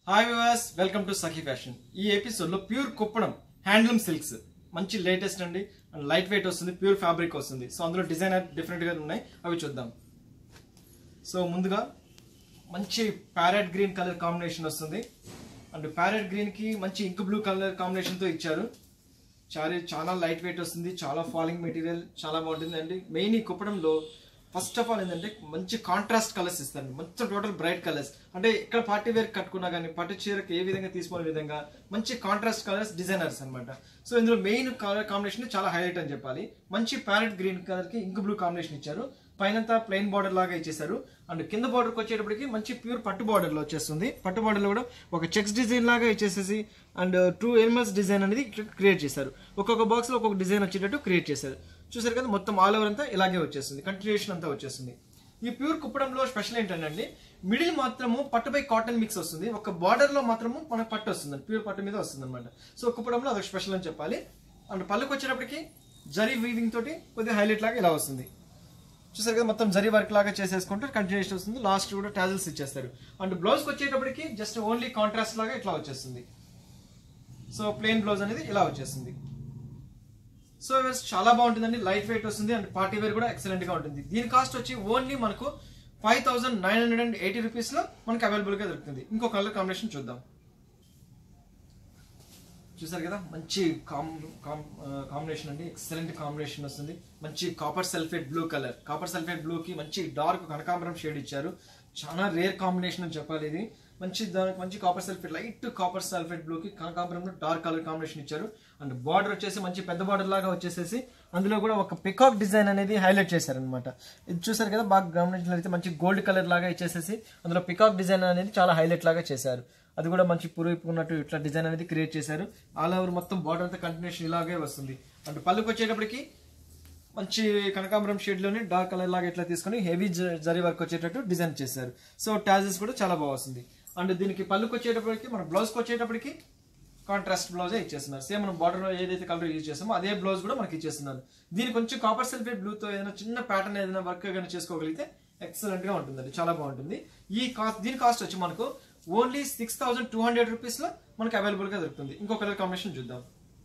hi viewers welcome to Sakhi fashion ఈ episode లో pure Kuppadam handloom silks మంచి లేటెస్ట్ అండి అండ్ లైట్ వెయిట్ వస్తుంది ప్యూర్ ఫ్యాబ్రిక్ వస్తుంది సో అందులో డిజైనర్ డిఫరెంట్ గా ఉన్నాయి అవి చూద్దాం సో ముందుగా మంచి ప్యారెట్ గ్రీన్ కలర్ కాంబినేషన్ వస్తుంది అండ్ ప్యారెట్ గ్రీన్ కి మంచి ఇంక్ బ్లూ కలర్ కాంబినేషన్ తో ఇచ్చారు చాలా చాలా లైట్ వెయిట్ వస్తుంది చాలా ఫాలింగ్ మెటీరియల్ చాలా బాగుంటుంది అండి మెయిన్ ఈ కుప్పడంలో ఫస్ట్ ఆఫ్ ఆల్ ఏంటంటే మంచి కాంట్రాస్ట్ కలర్స్ ఇస్తారు మొత్తం టోటల్ బ్రైట్ కలర్స్ అంటే ఇక్కడ పార్టీ వేర్ కట్టుకున్నా కానీ పట్టు చీరకి ఏ విధంగా తీసుకునే విధంగా మంచి కాంట్రాస్ట్ కలర్స్ డిజైనర్స్ అన్నమాట సో ఇందులో మెయిన్ కలర్ కాంబినేషన్ చాలా హైలైట్ అని చెప్పాలి మంచి ప్యారెట్ గ్రీన్ కలర్ కి ఇంక్ బ్లూ కాంబినేషన్ ఇచ్చారు పైనంతా ప్లెయిన్ బార్డర్ లాగా ఇచ్చేసారు అండ్ కింద బార్డర్కి వచ్చేటప్పటికి మంచి ప్యూర్ పట్టు బార్డర్ లో వచ్చేస్తుంది పట్టు బార్డర్ లో కూడా ఒక చెక్స్ డిజైన్ లాగా ఇచ్చేసేసి అండ్ టూ ఎనిమల్స్ డిజైన్ అనేది క్రియేట్ చేశారు ఒక్కొక్క బాక్స్ లో ఒక్కొక్క డిజైన్ వచ్చేటట్టు క్రియేట్ చేశారు చూసారు కదా మొత్తం ఆల్ ఓవర్ అంతా ఇలాగే వచ్చేస్తుంది కంటిన్యూషన్ అంతా వచ్చేస్తుంది ఈ ప్యూర్ కుప్పడంలో స్పెషల్ ఏంటంటే మిడిల్ మాత్రము పట్టుపై కాటన్ మిక్స్ వస్తుంది ఒక బార్డర్ లో మాత్రము మనకు పట్టు వస్తుంది ప్యూర్ పట్టు మీద వస్తుంది అనమాట సో కుప్పడంలో అదొక స్పెషల్ అని చెప్పాలి అండ్ పళ్ళుకి వచ్చేటప్పటికి జరీ వీవింగ్ తోటి కొద్దిగా హైలైట్ లాగా ఇలా వస్తుంది చూసారు కదా మొత్తం జరీ వర్క్ లాగా చేసేసుకుంటే కంటిన్యూషన్ వస్తుంది లాస్ట్ కూడా టాజల్స్ ఇచ్చేస్తారు అండ్ బ్లౌజ్కి వచ్చేటప్పటికి జస్ట్ ఓన్లీ కాంట్రాస్ట్ లాగా ఇట్లా వచ్చేస్తుంది సో ప్లెయిన్ బ్లౌజ్ అనేది ఇలా వచ్చేస్తుంది సో ఇవి చాలా బాగుంటుందండి లైట్ వెయిట్ వస్తుంది అండ్ పార్టీ వేర్ కూడా ఎక్సలెంట్ గా ఉంటుంది దీని కాస్ట్ వచ్చి ఓన్లీ మనకు five thousand nine hundred and eighty rupees లో మనకు అవైలబుల్ గా దొరుకుతుంది ఇంకో కలర్ కాంబినేషన్ చూద్దాం చూసారు కదా మంచి కాం కాంబినేషన్ అండి ఎక్సలెంట్ కాంబినేషన్ వస్తుంది మంచి copper sulphate blue colour copper sulphate blue కి మంచి డార్క్ కనకాంబరం షేడ్ ఇచ్చారు చాలా రేర్ కాంబినేషన్ అని చెప్పాలి ఇది మంచి దానికి మంచి copper sulphate light copper sulphate blue కి కనకాంబరంలో డార్క్ కలర్ కాంబినేషన్ ఇచ్చారు అండ్ బార్డర్ వచ్చేసి మంచి పెద్ద బార్డర్ లాగా వచ్చేసేసి అందులో కూడా ఒక పికాక్ డిజైన్ అనేది హైలైట్ చేశారనమాట ఇది చూసారు కదా బాగా గమనించినట్లయితే మంచి గోల్డ్ కలర్ లాగా ఇచ్చేసేసి అందులో పికాక్ డిజైన్ అనేది చాలా హైలైట్ లాగా చేశారు అది కూడా మంచి పురుగు ఉన్నట్టు ఇట్లా డిజైన్ అనేది క్రియేట్ చేశారు ఆల్ ఓవర్ మొత్తం బార్డర్ అంతా కంటిన్యూషన్ ఇలాగే వస్తుంది అండ్ పళ్ళుకి వచ్చేటప్పటికి మంచి కనకాంబరం షేడ్ లోనే డార్క్ కలర్ లాగా ఇట్లా తీసుకొని హెవీ జరీ వర్క్ వచ్చేటట్టు డిజైన్ చేశారు సో టాజెస్ కూడా చాలా బాగా వస్తుంది అండ్ దీనికి పళ్ళుకి వచ్చేటప్పటికి మన బ్లౌజ్కి వచ్చేటప్పటికి కాంట్రాస్ట్ బ్లౌజే ఇచ్చేస్తున్నారు సేమ్ మనం బార్డర్ లో ఏదైతే కలర్ యూజ్ చేస్తామో అదే బ్లౌజ్ కూడా మనకి ఇచ్చేస్తున్నారు దీనికి కొంచెం కాపర్ సల్ఫేట్ బ్లూ తో ఏదైనా చిన్న ప్యాటర్న్ ఏదైనా వర్క్ కానీ చేసుకోగలిగితే ఎక్సలెంట్ గా ఉంటుందండి చాలా బాగుంటుంది ఈ కాస్ట్ దీని కాస్ట్ వచ్చి మనకు only six thousand two hundred rupees లో మనకి అవైలబుల్ గా దొరుకుతుంది ఇంకో కలర్ కాంబినేషన్ చూద్దాం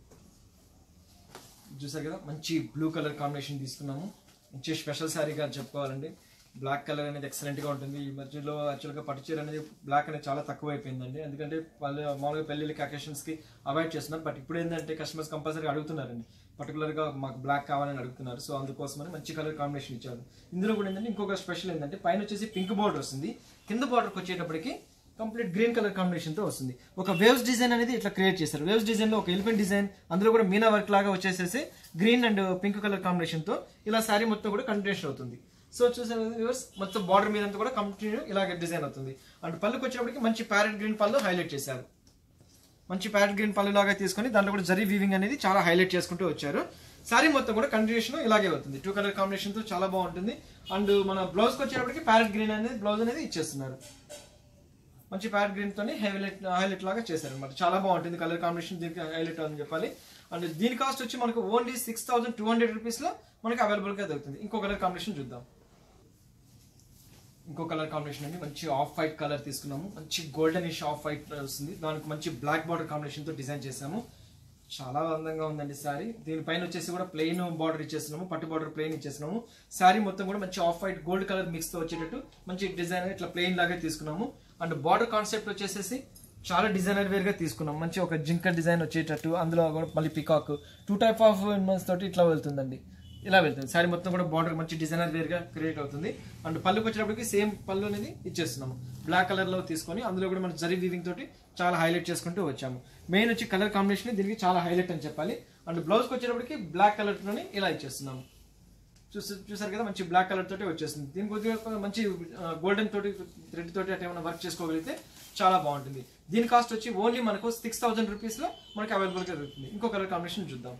చూసారు కదా మంచి బ్లూ కలర్ కాంబినేషన్ తీసుకున్నాము మంచి స్పెషల్ శారీగా చెప్పుకోవాలండి బ్లాక్ కలర్ అనేది ఎక్సలెంట్ గా ఉంటుంది ఈ మధ్యలో యాక్చువల్ గా పట్టు చీర అనేది బ్లాక్ అనేది చాలా తక్కువ అయిపోయిందండి ఎందుకంటే వాళ్ళు మామూలుగా పెళ్లిళ్ళకి అకేషన్స్ కి అవాయిడ్ చేస్తున్నారు బట్ ఇప్పుడు ఏంటంటే కస్టమర్స్ కంపల్సరీ అడుగుతున్నారండి పర్టికులర్ గా మాకు బ్లాక్ కావాలని అడుగుతున్నారు సో అందుకోసమని మంచి కలర్ కాంబినేషన్ ఇచ్చారు ఇందులో కూడా ఏంటంటే ఇంకొక స్పెషల్ ఏంటంటే పైన వచ్చేసి పింక్ బార్డర్ వస్తుంది కింద బార్డర్కి వచ్చేటప్పటికి కంప్లీట్ గ్రీన్ కలర్ కాంబినేషన్ తో వస్తుంది ఒక వేవ్స్ డిజైన్ అనేది ఇట్లా క్రియేట్ చేశారు వేవ్స్ డిజైన్ లో ఒక ఎలిఫెంట్ డిజైన్ అందులో కూడా మీనా వర్క్ లాగా వచ్చేసేసి green and pink colour combination తో ఇలా శారీ మొత్తం కూడా కంటిన్యూషన్ అవుతుంది సో చూసారు వ్యూవర్స్ మొత్తం బార్డర్ మీద అంతా కూడా కంటిన్యూ ఇలాగే డిజైన్ అవుతుంది అండ్ పళ్ళుకి వచ్చేటప్పటికి మంచి ప్యారెట్ గ్రీన్ పళ్ళు హైలైట్ చేశారు మంచి ప్యారెట్ గ్రీన్ పళ్ళు లాగా తీసుకొని దాంట్లో కూడా జరీ వీవింగ్ అనేది చాలా హైలైట్ చేసుకుంటూ వచ్చారు శారీ మొత్తం కూడా కంటిన్యూషన్ ఇలాగే అవుతుంది టూ కలర్ కాంబినేషన్ తో చాలా బాగుంటుంది అండ్ మన బ్లౌజ్ కి వచ్చేటప్పటికి ప్యారెట్ గ్రీన్ అనేది బ్లౌజ్ అనేది ఇచ్చేస్తున్నారు మంచి ప్యారెట్ గ్రీన్ తోని హైలైట్ హైలైట్ లాగా చేశారు అనమాట చాలా బాగుంటుంది కలర్ కాంబినేషన్ దీనికి హైలైట్ అని చెప్పాలి అండ్ దీని కాస్ట్ వచ్చి మనకు only six thousand two hundred rupees లో మనకి అవైలబుల్ గా దొరుకుతుంది ఇంకో కలర్ కాంబినేషన్ చూద్దాం ఇంకో కలర్ కాంబినేషన్ అండి మంచి ఆఫ్ వైట్ కలర్ తీసుకున్నాము మంచి గోల్డెన్ ఇష్ ఆఫ్ వైట్ వస్తుంది దానికి మంచి బ్లాక్ బార్డర్ కాంబినేషన్ తో డిజైన్ చేసాము చాలా అందంగా ఉందండి శారీ దీనిపైన వచ్చేసి కూడా ప్లెయిన్ బార్డర్ ఇచ్చేస్తున్నాము పట్టు బార్డర్ ప్లెయిన్ ఇచ్చేస్తున్నాము శారీ మొత్తం కూడా మంచి off white gold colour mix తో వచ్చేటట్టు మంచి డిజైన్ ఇట్లా ప్లెయిన్ లాగే తీసుకున్నాము అండ్ బార్డర్ కాన్సెప్ట్ వచ్చేసేసి చాలా డిజైనర్ వేర్ గా తీసుకున్నాం మంచి ఒక జింక డిజైన్ వచ్చేటట్టు అందులో కూడా మళ్ళీ పికాక్ టూ టైప్ ఆఫ్ ఇన్మన్స్ తోటి ఇట్లా వెళ్తుందండి ఇలా వెళ్తుంది శారీ మొత్తం కూడా బార్డర్ మంచి డిజైనర్ వేర్ గా క్రియేట్ అవుతుంది అండ్ పళ్ళుకి వచ్చేటప్పటికి సేమ్ పళ్ళు అనేది ఇచ్చేస్తున్నాము బ్లాక్ కలర్ లో తీసుకొని అందులో కూడా మన జరీ వీవింగ్ తోటి చాలా హైలైట్ చేసుకుంటూ వచ్చాము మెయిన్ వచ్చి కలర్ కాంబినేషన్ దీనికి చాలా హైలైట్ అని చెప్పాలి అండ్ బ్లౌజ్ కి వచ్చేటప్పటికి బ్లాక్ కలర్ తోని ఇలా ఇచ్చేస్తున్నాము చూసి చూసారు కదా మంచి బ్లాక్ కలర్ తోటి వచ్చేస్తుంది దీని కొద్దిగా మంచి గోల్డెన్ తోటి థ్రెడ్ తోటి అట్లా ఏమైనా వర్క్ చేసుకోగలిగితే చాలా బాగుంటుంది దీని కాస్ట్ వచ్చి ఓన్లీ మనకు సిక్స్ థౌసండ్ రూపీస్ లో మనకి అవైలబుల్ గా దొరుకుతుంది ఇంకో కలర్ కాంబినేషన్ చూద్దాం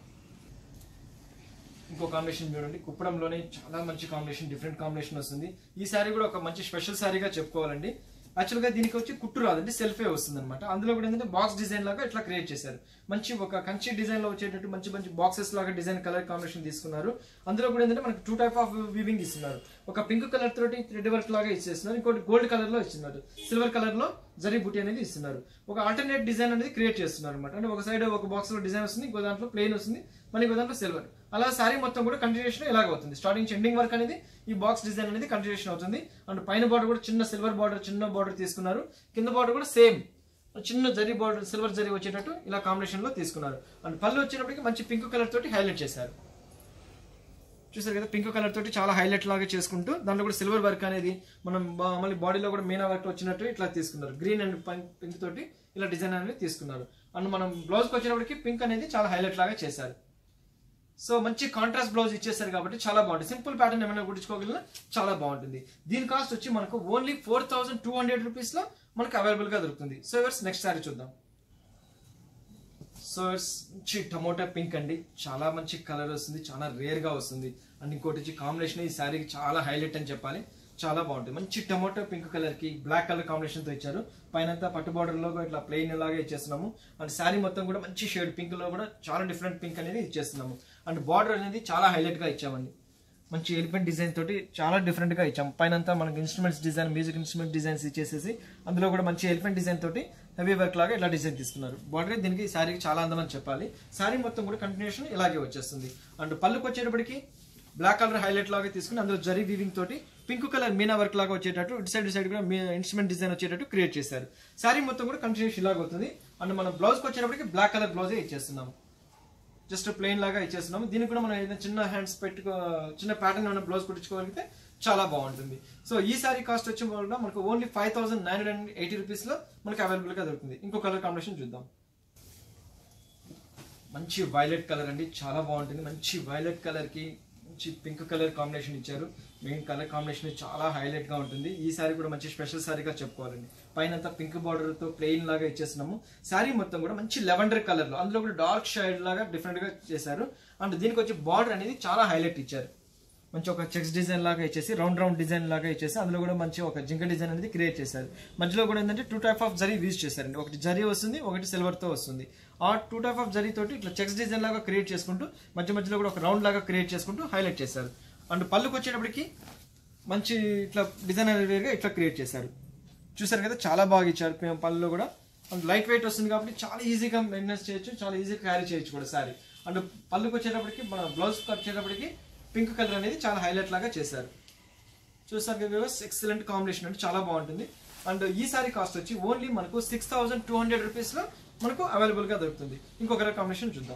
ఇంకో కాంబినేషన్ చూడండి కుప్పడంలోనే చాలా మంచి కాంబినేషన్ డిఫరెంట్ కాంబినేషన్ వస్తుంది ఈ శారీ కూడా ఒక మంచి స్పెషల్ శారీగా చెప్పుకోవాలండి యాక్చువల్గా దీనికి వచ్చి కుట్టు రాదు అంటే సెల్ఫే వస్తుంది అనమాట అందులో కూడా ఏంటంటే బాక్స్ డిజైన్ లాగా ఇట్లా క్రియేట్ చేశారు మంచి ఒక కంచి డిజైన్ లో వచ్చేటట్టు మంచి మంచి బాక్సెస్ లాగా డిజైన్ కలర్ కాంబినేషన్ తీసుకున్నారు అందులో కూడా ఏంటంటే మనకి టూ టైప్ ఆఫ్ వీవింగ్ ఇస్తున్నారు ఒక పింక్ కలర్ తోటి థ్రెడ్ వర్క్ లాగా ఇచ్చేస్తున్నారు ఇంకోటి గోల్డ్ కలర్ లో ఇస్తున్నారు సిల్వర్ కలర్ లో జరీ బుట్టి అనేది ఇస్తున్నారు ఒక ఆల్టర్నేట్ డిజైన్ అనేది క్రియేట్ చేస్తున్నారు అనమాట అంటే ఒక సైడ్ ఒక బాక్స్ లో డిజైన్ వస్తుంది ఇంకో దాంట్లో ప్లెయిన్ వస్తుంది మళ్ళీ ఇంకో దాంట్లో సిల్వర్ అలా సారీ మొత్తం కూడా కంటిన్యూషన్ ఇలాగ అవుతుంది స్టార్టింగ్ ఎండింగ్ వర్క్ అనేది ఈ బాక్స్ డిజైన్ అనేది కంటిన్యూషన్ అవుతుంది అండ్ పైన బార్డర్ కూడా చిన్న సిల్వర్ బార్డర్ చిన్న బార్డర్ తీసుకున్నారు కింద బార్డర్ కూడా సేమ్ చిన్న జరీ బార్డర్ సిల్వర్ జరీ వచ్చేటట్టు ఇలా కాంబినేషన్ లో తీసుకున్నారు అండ్ పళ్ళు వచ్చినప్పటికి మంచి పింక్ కలర్ తోటి హైలైట్ చేశారు చూసారు కదా పింక్ కలర్ తోటి చాలా హైలైట్ లాగా చేసుకుంటూ దాంట్లో కూడా సిల్వర్ వర్క్ అనేది మనం బా- మళ్ళీ బాడీలో కూడా మీనా వర్క్ వచ్చినట్టు ఇట్లా తీసుకున్నారు గ్రీన్ అండ్ పింక్ తోటి ఇలా డిజైన్ అనేది తీసుకున్నారు అండ్ మనం బ్లౌజ్ కి వచ్చేటప్పటికి పింక్ అనేది చాలా హైలైట్ లాగా చేశారు సో మంచి కాంట్రాస్ట్ బ్లౌజ్ ఇచ్చేసారు కాబట్టి చాలా బాగుంటుంది సింపుల్ ప్యాటర్న్ ఏమైనా కుట్టించుకోగలిగినా చాలా బాగుంటుంది దీని కాస్ట్ వచ్చి మనకు only four thousand two hundred rupees లో మనకు అవైలబుల్ గా దొరుకుతుంది సో ఇవర్స్ నెక్స్ట్ సారీ చూద్దాం సో ఇట్స్ మంచి టమోటా పింక్ అండి చాలా మంచి కలర్ వస్తుంది చాలా రేర్ గా వస్తుంది అండ్ ఇంకోటి వచ్చి కాంబినేషన్ ఈ శారీకి చాలా హైలైట్ అని చెప్పాలి చాలా బాగుంటుంది మంచి టమోటా పింక్ కలర్ కి బ్లాక్ కలర్ కాంబినేషన్ తో ఇచ్చారు పైన అంతా పట్టు బార్డర్ లో ఇట్లా ప్లెయిన్ లాగా ఇచ్చేస్తున్నాము అండ్ శారీ మొత్తం కూడా మంచి షేడ్ పింక్ లో కూడా చాలా డిఫరెంట్ పింక్ అనేది ఇచ్చేస్తున్నాము అండ్ బార్డర్ అనేది చాలా హైలైట్ గా ఇచ్చామండి మంచి ఎలిఫెంట్ డిజైన్ తోటి చాలా డిఫరెంట్ గా ఇచ్చాం పైన అంతా మనకి instruments design music instrument designs ఇచ్చేసేసి అందులో కూడా మంచి ఎలిఫెంట్ డిజైన్ తోటి హెవీ వర్క్ లాగా ఇలా డిజైన్ తీసుకున్నారు బార్డర్ దీనికి శారీకి చాలా అందం అని చెప్పాలి శారీ మొత్తం కూడా కంటిన్యూషన్ ఇలాగే వచ్చేస్తుంది అండ్ పళ్ళుకి వచ్చేటప్పటికి బ్లాక్ కలర్ హైలైట్ లాగా తీసుకుని అందులో జరీ వీవింగ్ తోటి పింక్ కలర్ మీనా వర్క్ లాగా వచ్చేటట్టు ఇటు సైడ్ సైడ్ కూడా ఇన్స్ట్రుమెంట్ డిజైన్ వచ్చేటట్టు క్రియేట్ చేశారు శారీ మొత్తం కూడా కంటిన్యూషన్ ఇలాగ అవుతుంది అండ్ మనం బ్లౌజ్ కి వచ్చేటప్పటికి బ్లాక్ కలర్ బ్లౌజే ఇచ్చేస్తున్నాము జస్ట్ ప్లెయిన్ లాగా ఇచ్చేస్తున్నాము దీనికి కూడా మనం ఏదైనా చిన్న హ్యాండ్స్ పెట్టుకో చిన్న ప్యాటర్న్ ఏమైనా బ్లౌజ్ కుట్టించుకోగలిగితే చాలా బాగుంటుంది సో ఈ సారీ కాస్ట్ వచ్చి కూడా మనకు only five thousand nine hundred and eighty rupees లో మనకి అవైలబుల్ గా దొరుకుతుంది ఇంకో కలర్ కాంబినేషన్ చూద్దాం మంచి వైలెట్ కలర్ అండి చాలా బాగుంటుంది మంచి వైలెట్ కలర్ కి మంచి పింక్ కలర్ కాంబినేషన్ ఇచ్చారు మెయిన్ కలర్ కాంబినేషన్ చాలా హైలైట్ గా ఉంటుంది ఈ సారీ కూడా మంచి స్పెషల్ సారీగా చెప్పుకోవాలండి పైన అంతా పింక్ బార్డర్ తో ప్లెయిన్ లాగా ఇచ్చేస్తున్నాము సారీ మొత్తం కూడా మంచి లెవెండర్ కలర్ లో అందులో కూడా డార్క్ షైడ్ లాగా డిఫరెంట్ గా చేశారు అండ్ దీనికి వచ్చి బార్డర్ అనేది చాలా హైలైట్ ఇచ్చారు మంచి ఒక చెక్స్ డిజైన్ లాగా ఇచ్చేసి రౌండ్ రౌండ్ డిజైన్ లాగా ఇచ్చేసి అందులో కూడా మంచి ఒక జింక డిజైన్ అనేది క్రియేట్ చేశారు మధ్యలో కూడా ఏంటంటే two type of zari use చేశారండి ఒకటి జరీ వస్తుంది ఒకటి సిల్వర్ తో వస్తుంది ఆ టూ టైప్ ఆఫ్ జరీ తోటి ఇట్లా చెక్స్ డిజైన్ లాగా క్రియేట్ చేసుకుంటూ మధ్య మధ్యలో కూడా ఒక రౌండ్ లాగా క్రియేట్ చేసుకుంటూ హైలైట్ చేశారు అండ్ పళ్ళుకి వచ్చేటప్పటికి మంచి ఇట్లా డిజైన్ గా ఇట్లా క్రియేట్ చేశారు చూసారు కదా చాలా బాగా ఇచ్చారు ప- పళ్ళులో కూడా అండ్ లైట్ వెయిట్ వస్తుంది కాబట్టి చాలా ఈజీగా మెయింటెనెన్స్ చేయొచ్చు చాలా ఈజీగా క్యారీ చేయొచ్చు కూడా సారీ అండ్ పళ్ళుకి వచ్చేటప్పటికి మన బ్లౌజ్ వచ్చేటప్పటికి పింక్ కలర్ అనేది చాలా హైలైట్ లాగా చేశారు చూసారు కదా ఎక్సలెంట్ కాంబినేషన్ అంటే చాలా బాగుంటుంది అండ్ ఈ సారీ కాస్ట్ వచ్చి ఓన్లీ మనకు six thousand two hundred rupees లో మనకు అవైలబుల్ గా దొరుకుతుంది ఇంకో కలర్ కాంబినేషన్ చూద్దాం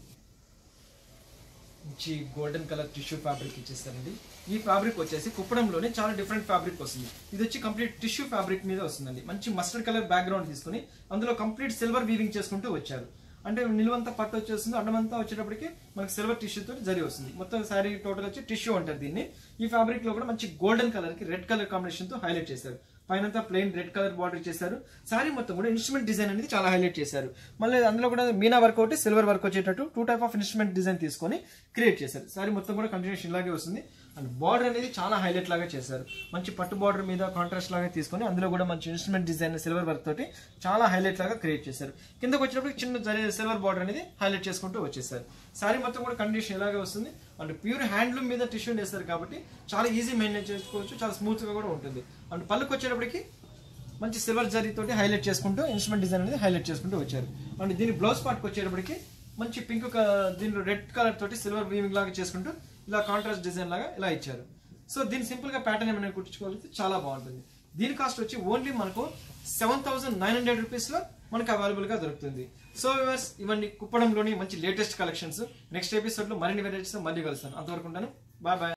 మంచి గోల్డెన్ కలర్ టిష్యూ ఫ్యాబ్రిక్ ఇచ్చేస్తారండి ఈ ఫ్యాబ్రిక్ వచ్చేసి కుప్పడంలోనే చాలా డిఫరెంట్ ఫ్యాబ్రిక్ వస్తుంది ఇది వచ్చి కంప్లీట్ టిష్యూ ఫ్యాబ్రిక్ మీద వస్తుందండి మంచి మస్టర్డ్ కలర్ బ్యాక్గ్రౌండ్ తీసుకుని అందులో కంప్లీట్ సిల్వర్ వీవింగ్ చేసుకుంటూ వచ్చారు అంటే నిలువంతా పట్టు వచ్చేస్తుంది అడ్డమంతా వచ్చేటప్పటికి మనకి సిల్వర్ టిష్యూ తోటి జరి వస్తుంది మొత్తం శారీ టోటల్ వచ్చి టిష్యూ అంటారు దీన్ని ఈ ఫ్యాబ్రిక్ లో కూడా మంచి గోల్డెన్ కలర్ కి రెడ్ కలర్ కాంబినేషన్ తో హైలైట్ చేశారు పైన ప్లెయిన్ రెడ్ కలర్ బార్డర్ చేశారు శారీ మొత్తం కూడా ఇన్స్ట్రుమెంట్ డిజైన్ అనేది చాలా హైలైట్ చేశారు మళ్ళీ అందులో కూడా మీనా వర్క్ ఒకటి సిల్వర్ వర్క్ వచ్చేటట్టు two type of instrument design తీసుకొని క్రియేట్ చేశారు శారీ మొత్తం కూడా కంటిన్యూషన్ ఇలాగే వస్తుంది అండ్ బార్డర్ అనేది చాలా హైలైట్ లాగా చేశారు మంచి పట్టు బార్డర్ మీద కాంట్రాస్ట్ లాగా తీసుకొని అందులో కూడా మంచి ఇన్స్ట్రుమెంట్ డిజైన్ సిల్వర్ వర్క్ తోటి చాలా హైలైట్ లాగా క్రియేట్ చేశారు కిందకి వచ్చినప్పుడు చిన్న సిల్వర్ బార్డర్ అనేది హైలైట్ చేసుకుంటూ వచ్చేసారు శారీ మొత్తం కూడా కండిషన్ ఇలాగే వస్తుంది అండ్ ప్యూర్ హ్యాండ్లూమ్ మీద టిష్యూ వేస్తారు కాబట్టి చాలా ఈజీ మెయింటైన్ చేసుకోవచ్చు చాలా స్మూత్ గా కూడా ఉంటుంది అండ్ పళ్ళుకి వచ్చేటప్పటికి మంచి సిల్వర్ జరీ తోటి హైలైట్ చేసుకుంటూ ఇన్స్ట్రుమెంట్ డిజైన్ అనేది హైలైట్ చేసుకుంటూ వచ్చారు అండ్ దీని బ్లౌజ్ పార్ట్కి వచ్చేటప్పటికి మంచి పింక్ దీనిలో రెడ్ కలర్ తోటి సిల్వర్ వీవింగ్ లాగా చేసుకుంటూ ఇలా కాంట్రాస్ట్ డిజైన్ లాగా ఇలా ఇచ్చారు సో దీని సింపుల్ గా ప్యాటర్న్ ఏమైనా కుట్టించుకోగలిగితే చాలా బాగుంటుంది దీని కాస్ట్ వచ్చి ఓన్లీ మనకు seven thousand nine hundred rupees లో మనకు అవైలబుల్ గా దొరుకుతుంది సో వ్యూవర్స్ ఇవన్నీ కుప్పడంలోని మంచి లేటెస్ట్ కలెక్షన్స్ నెక్స్ట్ ఎపిసోడ్ లో మరిన్ని వెరైటీస్ మళ్ళీ కలుస్తాను అంతవరకు ఉంటాను బాయ్ బాయ్